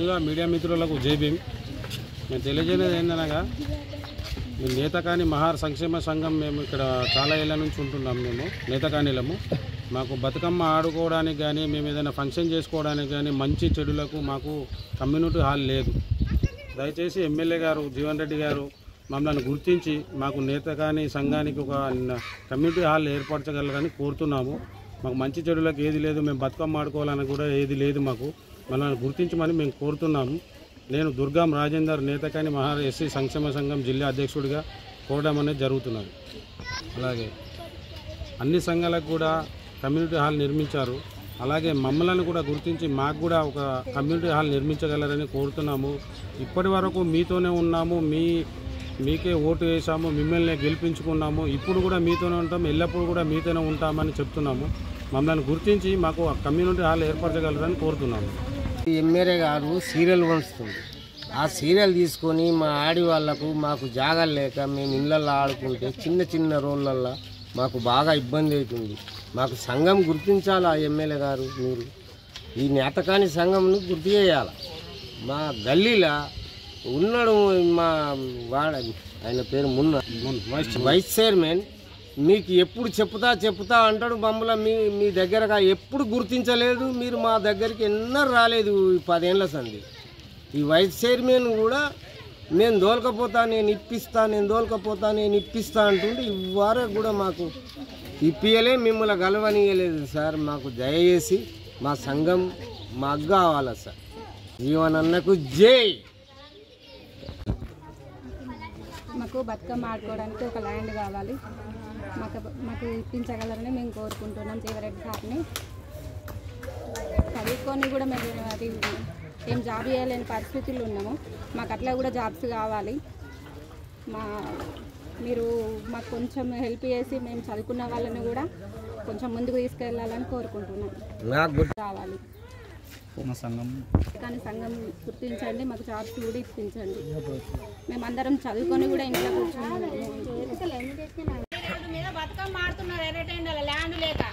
ముందుగా మీడియా మిత్రులకు జై భీమ్ నేను తెలియజేయలేదు ఏందనగా ఈ నేతకాని మహార్ సంక్షేమ సంఘం మేము ఇక్కడ చాలా ఏళ్ళ నుంచి ఉంటున్నాం మేము నేతకానీలము మాకు బతుకమ్మ ఆడుకోవడానికి కానీ మేము ఏదైనా ఫంక్షన్ చేసుకోవడానికి కానీ మంచి చెడులకు మాకు కమ్యూనిటీ హాల్ లేదు దయచేసి ఎమ్మెల్యే గారు జీవన్ రెడ్డి గారు మమ్మల్ని గుర్తించి మాకు నేతకాని సంఘానికి ఒక న- కమ్యూనిటీ హాల్ ఏర్పరచగలరని కోరుతున్నాము మాకు మంచి చెడులకు ఏది లేదు మేము బతుకమ్మ ఆడుకోవాలని కూడా ఏది లేదు మాకు మనల్ని గుర్తించమని మేము కోరుతున్నాము నేను దుర్గాం రాజేందర్ నేతకాని మహా ఎస్సీ సంక్షేమ సంఘం జిల్లా అధ్యక్షుడిగా కోరడం అనేది జరుగుతున్నది అలాగే అన్ని సంఘాలకు కూడా కమ్యూనిటీ హాల్ నిర్మించారు అలాగే మమ్మల్ని కూడా గుర్తించి మాకు కూడా ఒక కమ్యూనిటీ హాల్ నిర్మించగలరని కోరుతున్నాము ఇప్పటి వరకు మీతోనే ఉన్నాము మీ మీకే ఓటు వేసాము మిమ్మల్ని గెలిపించుకున్నాము ఇప్పుడు కూడా మీతోనే ఉంటాం ఎల్లప్పుడూ కూడా మీతోనే ఉంటామని చెప్తున్నాము మమ్మల్ని గుర్తించి మాకు ఆ కమ్యూనిటీ హాల్ ఏర్పరచగలరని కోరుతున్నాము ఎమ్మెల్యే గారు సీరియల్ వంచుతుంది ఆ సీరియల్ తీసుకొని మా ఆడి వాళ్ళకు మాకు జాగాలు లేక మేము ఇళ్ళల్లో ఆడుకుంటే చిన్న చిన్న రోళ్ళల్లో మాకు బాగా ఇబ్బంది అవుతుంది మాకు సంఘం గుర్తించాలి ఆ ఎమ్మెల్యే గారు మీరు ఈ నేతకాని సంఘంను గుర్తు చేయాలి మా గల్లీలో ఉన్నాడు మా వాడ ఆయన పేరు మున్న వైస్ చైర్మన్ మీకు ఎప్పుడు చెప్తా చెప్తా అంటాడు మమ్మల్ని మీ మీ దగ్గరగా ఎప్పుడు గుర్తించలేదు మీరు మా దగ్గరికి ఎన్నో రాలేదు ఈ పదేళ్ల సంది ఈ వైస్ చైర్మన్ కూడా నేను దోలకపోతా నేను ఇప్పిస్తా నేను దోలకపోతా నేను ఇప్పిస్తా అంటుంటే ఇవ్వరే కూడా మాకు ఇప్పియలే మిమ్మల్ని గలవనీయలేదు సార్ మాకు దయచేసి మా సంఘం మాకు కావాలా సార్ జీవనన్నకు జై మాకు బతుకమ్మ ఆడుకోవడానికి ఒక ల్యాండ్ కావాలి మాకు మాకు ఇప్పించగలరని మేము కోరుకుంటున్నాం జీవరెడ్డి సార్ని చదువుకొని కూడా మేము అది ఏం జాబ్ చేయలేని పరిస్థితుల్లో ఉన్నాము మాకు అట్లా కూడా జాబ్స్ కావాలి మా మీరు మాకు కొంచెం హెల్ప్ చేసి మేము చదువుకున్న వాళ్ళని కూడా కొంచెం ముందుకు తీసుకెళ్ళాలని కోరుకుంటున్నాం నాకు గుర్తు కావాలి మా సంఘం కానీ సంఘం గుర్తించండి మాకు జాబ్స్ కూడా ఇప్పించండి మేమందరం చదువుకొని కూడా ఇంట్లో కూర్చున్నాము మీద బతుకమ్మ ఆడుతున్నారు ఎర్రటెండల ల్యాండ్ లేక